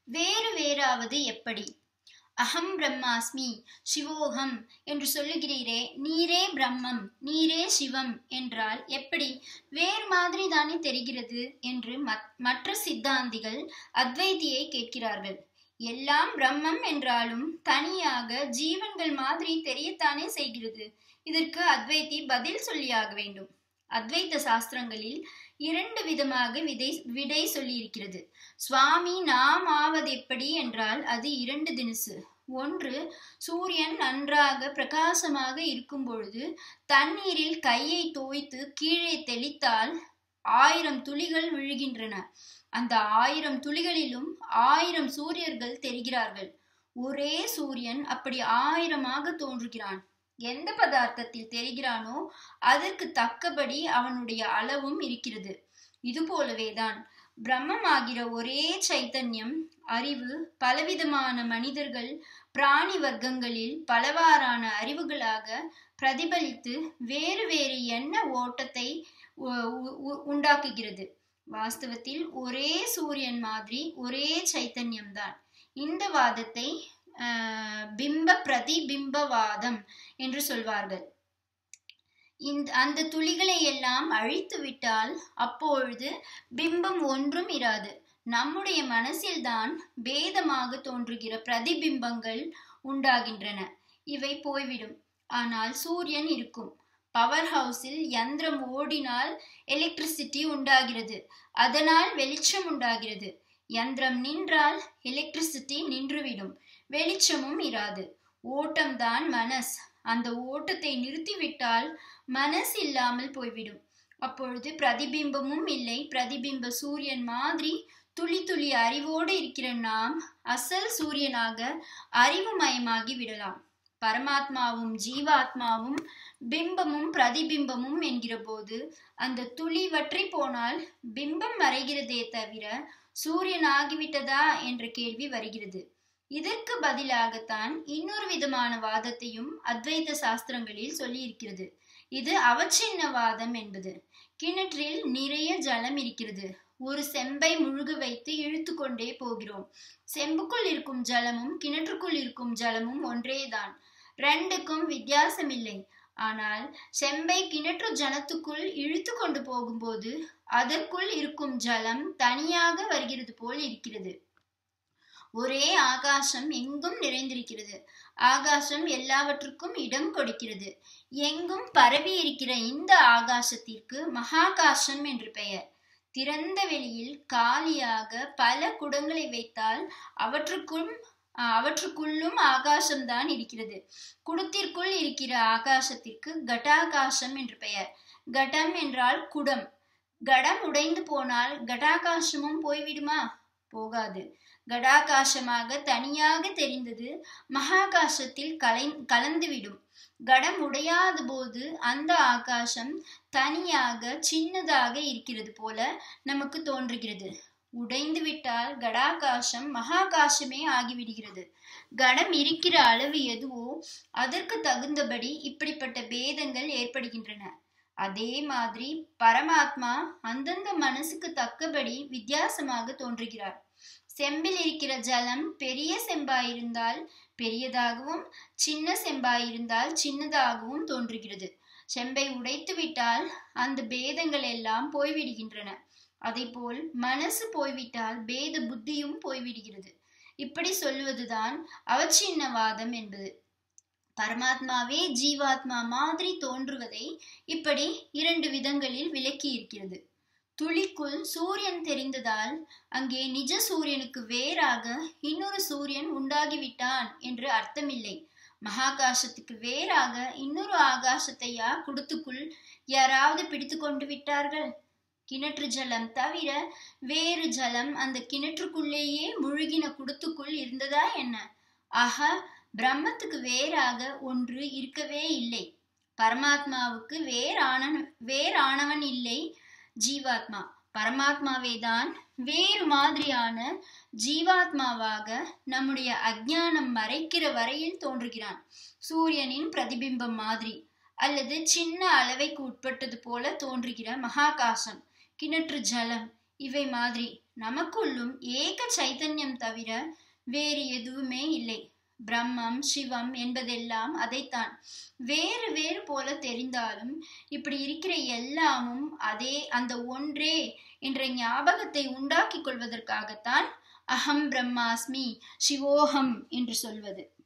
வேறு வேறாவது எப்படி அகம் பிரம்மாஸ்மி சிவோகம் என்று சொல்லுகிறீரே நீரே பிரம்மம் நீரே சிவம் என்றால் எப்படி வேறு மாதிரி தானே தெரிகிறது என்று மற்ற சித்தாந்திகள் அத்வைதியை கேட்கிறார்கள் எல்லாம் பிரம்மம் என்றாலும் தனியாக ஜீவன்கள் மாதிரி தெரியத்தானே செய்கிறது இதற்கு அத்வைத்தி பதில் சொல்லியாக வேண்டும் அத்வைத்த சாஸ்திரங்களில் இரண்டு விதமாக விதை விடை சொல்லியிருக்கிறது சுவாமி நாம் ஆவது எப்படி என்றால் அது இரண்டு தினசு ஒன்று சூரியன் நன்றாக பிரகாசமாக இருக்கும் பொழுது தண்ணீரில் கையை தோய்த்து கீழே தெளித்தால் ஆயிரம் துளிகள் விழுகின்றன அந்த ஆயிரம் துளிகளிலும் ஆயிரம் சூரியர்கள் தெரிகிறார்கள் ஒரே சூரியன் அப்படி ஆயிரமாக தோன்றுகிறான் எந்த பதார்த்தத்தில் தெரிகிறானோ அதற்கு தக்கபடி அவனுடைய அளவும் இருக்கிறது இது போலவேதான் பிரம்மமாகிற ஒரே சைத்தன்யம் அறிவு பலவிதமான மனிதர்கள் பிராணி வர்க்கங்களில் பலவாறான அறிவுகளாக பிரதிபலித்து வேறு வேறு எண்ண ஓட்டத்தை உண்டாக்குகிறது வாஸ்தவத்தில் ஒரே சூரியன் மாதிரி ஒரே சைத்தன்யம்தான் இந்த வாதத்தை பிம்ப பிரதிபிம்பவாதம் என்று சொல்வார்கள் இந்த அந்த துளிகளை எல்லாம் அழித்து விட்டால் அப்பொழுது பிம்பம் ஒன்றும் இராது நம்முடைய மனசில்தான் பேதமாக தோன்றுகிற பிரதிபிம்பங்கள் உண்டாகின்றன இவை போய்விடும் ஆனால் சூரியன் இருக்கும் பவர் ஹவுஸில் யந்திரம் ஓடினால் எலக்ட்ரிசிட்டி உண்டாகிறது அதனால் வெளிச்சம் உண்டாகிறது யந்திரம் நின்றால் எலக்ட்ரிசிட்டி நின்றுவிடும் வெளிச்சமும் இராது ஓட்டம்தான் மனஸ் அந்த ஓட்டத்தை நிறுத்திவிட்டால் மனஸ் இல்லாமல் போய்விடும் அப்பொழுது பிரதிபிம்பமும் இல்லை பிரதிபிம்ப சூரியன் மாதிரி துளி துளி அறிவோடு இருக்கிற நாம் அசல் சூரியனாக அறிவுமயமாகி விடலாம் பரமாத்மாவும் ஜீவாத்மாவும் பிம்பமும் பிரதிபிம்பமும் என்கிற போது அந்த துளி வற்றி போனால் பிம்பம் மறைகிறதே தவிர சூரியன் ஆகிவிட்டதா என்ற கேள்வி வருகிறது இதற்கு பதிலாகத்தான் இன்னொரு விதமான வாதத்தையும் அத்வைத சாஸ்திரங்களில் சொல்லியிருக்கிறது இது அவச்சின்னவாதம் என்பது கிணற்றில் நிறைய ஜலம் இருக்கிறது ஒரு செம்பை முழுக வைத்து இழுத்து கொண்டே போகிறோம் செம்புக்குள் இருக்கும் ஜலமும் கிணற்றுக்குள் இருக்கும் ஜலமும் ஒன்றேதான் ரெண்டுக்கும் வித்தியாசமில்லை ஆனால் செம்பை கிணற்று ஜலத்துக்குள் இழுத்து கொண்டு போகும்போது அதற்குள் இருக்கும் ஜலம் தனியாக வருகிறது போல் இருக்கிறது ஒரே ஆகாசம் எங்கும் நிறைந்திருக்கிறது ஆகாசம் எல்லாவற்றுக்கும் இடம் கொடுக்கிறது எங்கும் பரவி இருக்கிற இந்த ஆகாசத்திற்கு மகாகாசம் என்று பெயர் திறந்த வெளியில் காலியாக பல குடங்களை வைத்தால் அவற்றுக்கும் அவற்றுக்குள்ளும் ஆகாசம்தான் இருக்கிறது குடத்திற்குள் இருக்கிற ஆகாசத்திற்கு கட்டாகாசம் என்று பெயர் கடம் என்றால் குடம் கடம் உடைந்து போனால் கடாகாசமும் போய்விடுமா போகாது கடாகாசமாக தனியாக தெரிந்தது மகாகாசத்தில் கலை கலந்துவிடும் கடம் உடையாத போது அந்த ஆகாசம் தனியாக சின்னதாக இருக்கிறது போல நமக்கு தோன்றுகிறது உடைந்து விட்டால் கடாகாசம் மகாகாசமே ஆகிவிடுகிறது கடம் இருக்கிற அளவு எதுவோ அதற்கு தகுந்தபடி இப்படிப்பட்ட பேதங்கள் ஏற்படுகின்றன அதே மாதிரி பரமாத்மா அந்தந்த மனசுக்கு தக்கபடி வித்தியாசமாக தோன்றுகிறார் செம்பில் இருக்கிற ஜலம் பெரிய செம்பாயிருந்தால் பெரியதாகவும் சின்ன செம்பாயிருந்தால் சின்னதாகவும் தோன்றுகிறது செம்பை உடைத்து விட்டால் அந்த பேதங்கள் எல்லாம் போய்விடுகின்றன போல் மனசு போய்விட்டால் பேத புத்தியும் போய்விடுகிறது இப்படி சொல்வதுதான் அவச்சின்னவாதம் என்பது பரமாத்மாவே ஜீவாத்மா மாதிரி தோன்றுவதை இப்படி இரண்டு விதங்களில் விளக்கி இருக்கிறது துளிக்குள் சூரியன் தெரிந்ததால் அங்கே நிஜ சூரியனுக்கு வேறாக இன்னொரு சூரியன் உண்டாகிவிட்டான் என்று அர்த்தமில்லை மகாகாசத்துக்கு வேறாக இன்னொரு ஆகாசத்தையா குடத்துக்குள் யாராவது பிடித்து கொண்டு விட்டார்கள் கிணற்று ஜலம் தவிர வேறு ஜலம் அந்த கிணற்றுக்குள்ளேயே முழுகின குடத்துக்குள் இருந்ததா என்ன ஆக பிரம்மத்துக்கு வேறாக ஒன்று இருக்கவே இல்லை பரமாத்மாவுக்கு வேறான வேறானவன் இல்லை ஜீவாத்மா பரமாத்மாவே தான் வேறு மாதிரியான ஜீவாத்மாவாக நம்முடைய அஜ்ஞானம் மறைக்கிற வரையில் தோன்றுகிறான் சூரியனின் பிரதிபிம்பம் மாதிரி அல்லது சின்ன அளவைக்கு உட்பட்டது போல தோன்றுகிற மகாகாசம் கிணற்று ஜலம் இவை மாதிரி நமக்குள்ளும் ஏக சைத்தன்யம் தவிர வேறு எதுவுமே இல்லை பிரம்மம் சிவம் என்பதெல்லாம் அதைத்தான் வேறு வேறு போல தெரிந்தாலும் இப்படி இருக்கிற எல்லாமும் அதே அந்த ஒன்றே என்ற ஞாபகத்தை உண்டாக்கிக் கொள்வதற்காகத்தான் அகம் பிரம்மாஸ்மி சிவோகம் என்று சொல்வது